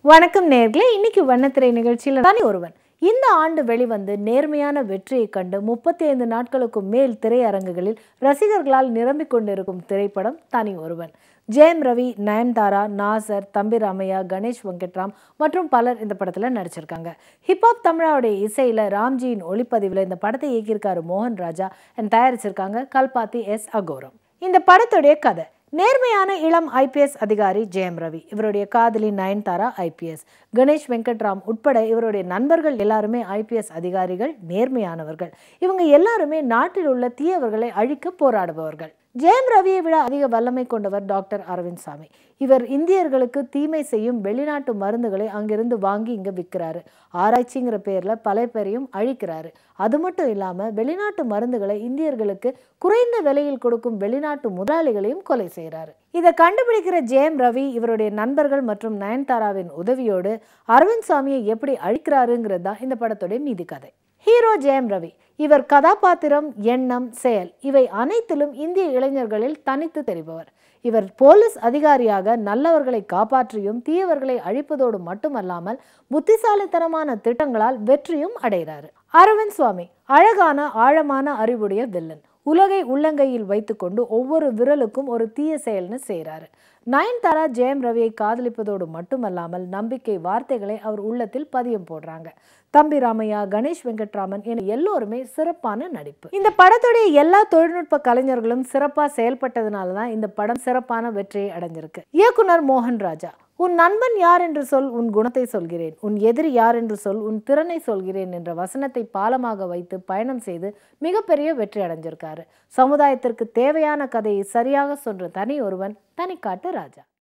வணக்கம் நேர்களே இன்னைக்கு வண்ணத்திரை நிகழ்ச்சியில் தானே ஒருவன் இந்த ஆண்டு வெளிவந்து நேர்மையான வெற்றியை கண்டு முப்பத்தி ஐந்து நாட்களுக்கும் மேல் திரையரங்குகளில் ரசிகர்களால் நிரம்பிக் கொண்டிருக்கும் திரைப்படம் தனி ஒருவன் ஜெயம் ரவி நயன்தாரா நாசர் தம்பி ராமையா கணேஷ் வெங்கட்ராம் மற்றும் பலர் இந்த படத்தில் நடிச்சிருக்காங்க ஹிப்ஹாப் தமிழாவுடைய இசையில் ராம்ஜியின் ஒளிப்பதிவில் இந்த படத்தை இயக்கியிருக்காரு மோகன் ராஜா and தயாரிச்சிருக்காங்க கல்பாத்தி எஸ் அகோரம் இந்த படத்துடைய கதை நேர்மையான இளம் ஐபிஎஸ் அதிகாரி ஜெயம் ரவி இவருடைய காதலி நயன்தாரா ஐபிஎஸ் கணேஷ் வெங்கட்ராம் உட்பட இவருடைய நண்பர்கள் எல்லாருமே ஐபிஎஸ் அதிகாரிகள் நேர்மையானவர்கள் இவங்க எல்லாருமே நாட்டில் உள்ள தீயவர்களை அழிக்க போராடுபவர்கள் ஜெயம் ரவியை விட அதிக வல்லமை கொண்டவர் டாக்டர் அரவிந்த் சாமி இவர் இந்தியர்களுக்கு தீமை செய்யும் வெளிநாட்டு மருந்துகளை அங்கிருந்து வாங்கி இங்க விற்கிறாரு ஆராய்ச்சிங்கிற பேர்ல பல பேரையும் அழிக்கிறாரு அது மட்டும் இல்லாம வெளிநாட்டு மருந்துகளை இந்தியர்களுக்கு குறைந்த விலையில் கொடுக்கும் வெளிநாட்டு முதலாளிகளையும் கொலை செய்கிறாரு இதை கண்டுபிடிக்கிற ஜெயம் ரவி இவருடைய நண்பர்கள் மற்றும் நயன்தாராவின் உதவியோடு அரவிந்த் சாமியை எப்படி அழிக்கிறாருங்கிறது தான் இந்த படத்துடைய மீதி கதை ஹீரோ ஜெயம் ரவி இவர் கதாபாத்திரம் எண்ணம் செயல் இவை அனைத்திலும் இந்திய இளைஞர்களில் தனித்து தெரிபவர் இவர் போலீஸ் அதிகாரியாக நல்லவர்களை காப்பாற்றியும் தீயவர்களை அழிப்பதோடு மட்டுமல்லாமல் புத்திசாலித்தனமான திட்டங்களால் வெற்றியும் அடைகிறாரு அரவிந்த் சுவாமி அழகான ஆழமான அறிவுடைய வில்லன் உலகை உள்ளங்கையில் வைத்துக்கொண்டு ஒவ்வொரு விரலுக்கும் ஒரு தீய செயல்னு செய்கிறாரு நயன்தாரா ஜெயம் ரவியை காதலிப்பதோடு மட்டுமல்லாமல் நம்பிக்கை வார்த்தைகளை அவர் உள்ளத்தில் பதியம் போடுறாங்க தம்பி ராமையா கணேஷ் வெங்கட்ராமன் என எல்லோருமே சிறப்பான நடிப்பு இந்த படத்துடைய எல்லா தொழில்நுட்ப கலைஞர்களும் சிறப்பாக செயல்பட்டதுனால தான் இந்த படம் சிறப்பான வெற்றியை அடைஞ்சிருக்கு இயக்குனர் மோகன் ராஜா உன் நண்பன் யார் என்று சொல் உன் குணத்தை சொல்கிறேன் உன் எதிரி யார் என்று சொல் உன் திறனை சொல்கிறேன் என்ற வசனத்தை பாலமாக வைத்து பயணம் செய்து மிகப்பெரிய வெற்றி அடைஞ்சிருக்காரு சமுதாயத்திற்கு தேவையான கதையை சரியாக சொன்ன தனி ஒருவன் தனிக்காட்டு ராஜா